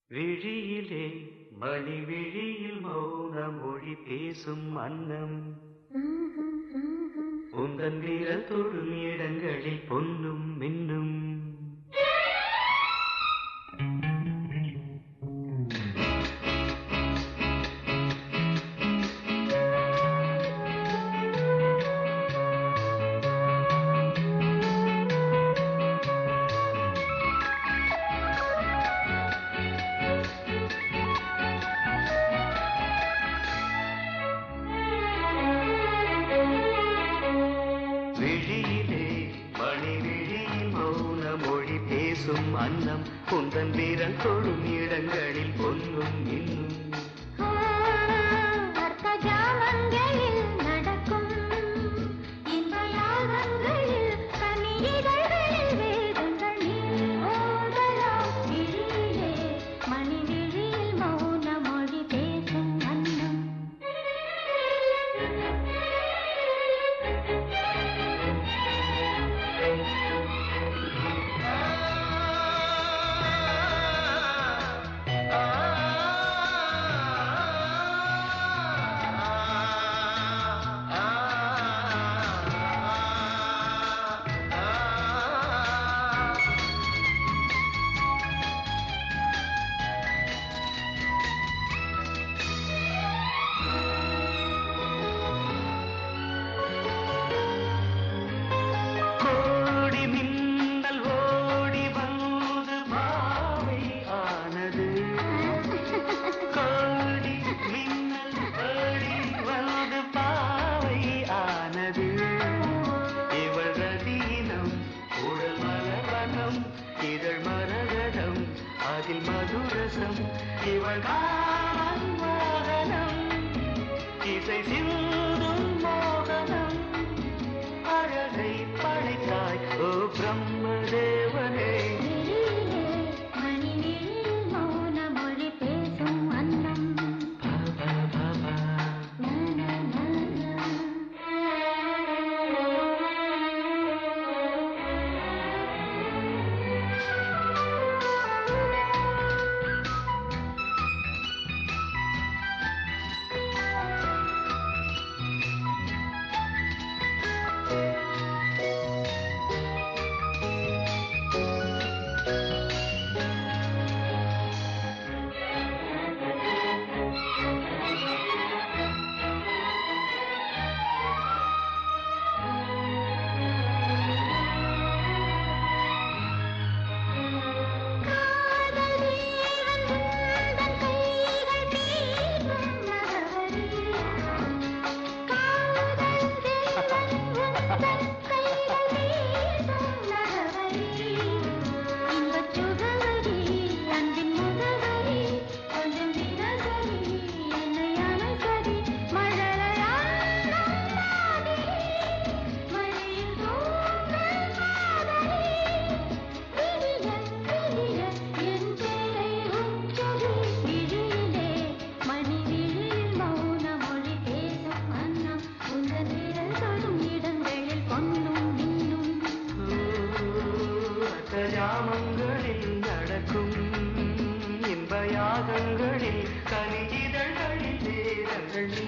விழியிலே மணி விழியில் மௌன மொழி பேசும் அன்னம் உந்தன் வீரல் தொடும் இடங்களில் பொன்னும் மின்னும் விழியிலே மணி விழியில் மௌன மொழி பேசும் அன்னம் உந்தன் வீரல் தொடும் இடங்களில் பொன்னும் மின்னும் அர்த்த ஜாமங்களில் நடக்கும் இன்ப யாகங்களில் கனியிதழ்களில் வேதங்கள் நீ ஓதலாம் விழியிலே மணி விழியில் மௌன மொழி பேசும் அன்னம் கோடி மின்னல் ஓடி வந்து பாவை ஆனது கோடி மின்னல் ஓடி வந்து பாவை ஆனது இவள் ரதீனம் உடல் மலவனம் இதழ் மரகதம் அதில் மதுரசம் இவள் காமன் வாகனம் இசை சிந்தும் மோகனம் அழகை படைத்தாய் ஓ பிரம்மதேவனே விழியிலே மணி விழியில் மௌன மொழி பேசும் அன்னம் பாபா பாபா நா, நா, நா, காதல் தேவன் உந்தன் கைகள் தீர்க்கும் நகவரி காதல் தேவன் உந்தன் கைகள் தீர்க்கும் நகவரி இன்பச் சுகவரி அன்பின் முகவரி கொஞ்சம் தினசரி என்னை அணைசரி மழலையாடும் மாதிரி மழையில் தூங்கல் காதலி விழிய விழிய என் பேரை உச்சரி விழியிலே மணி விழியில் மௌன மொழி பேசும் அன்னம் உந்தன் விரல் தொடும் இடங்களில் பொன்னும் மின்னும் அத்தஜாமங்களில் நடக்கும் இன்ப யாகங்களில் கனியிதழ்களில் வேதங்கள் நீ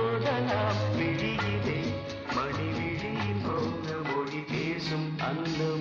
ஓதலாம் விழியிலே மணி விழியில் மௌன மொழி பேசும் அந்த